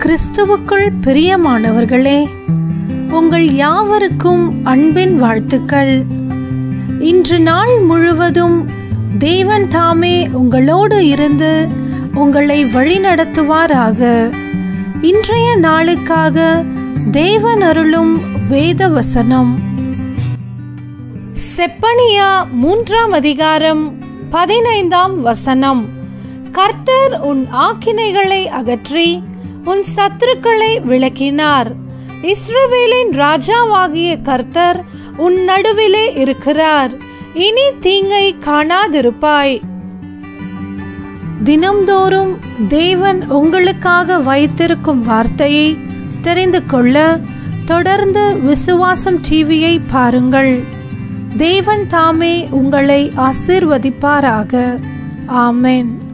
கிறிஸ்துவுக்குள் பிரியமானவர்களே உங்கள் யாவருக்கும் அன்பின் வாழ்த்துக்கள் இன்று நாள் முழுவதும் தேவன் தாமே உங்களோடு இருந்து உங்களை வழிநடத்துவாராக இன்றைய நாளுக்காக தேவன் அருளும் வேத வசனம் செப்பனியா மூன்றாம் அதிகாரம் பதினைந்தாம் வசனம் கர்த்தர் உன் ஆக்கினைகளை அகற்றி உன் சத்துருக்களை விளக்கினார் இஸ்ரவேலின் ராஜாவாகிய கர்த்தர் உன் நடுவிலே இருக்கிறார் இனி தீங்கை காணாதிருப்பாய் தினம்தோறும் தேவன் உங்களுக்காக வைத்திருக்கும் வார்த்தையை தெரிந்து கொள்ள தொடர்ந்து விசுவாசம் டிவியை பாருங்கள் தேவன் தாமே உங்களை ஆசிர்வதிப்பாராக ஆமென்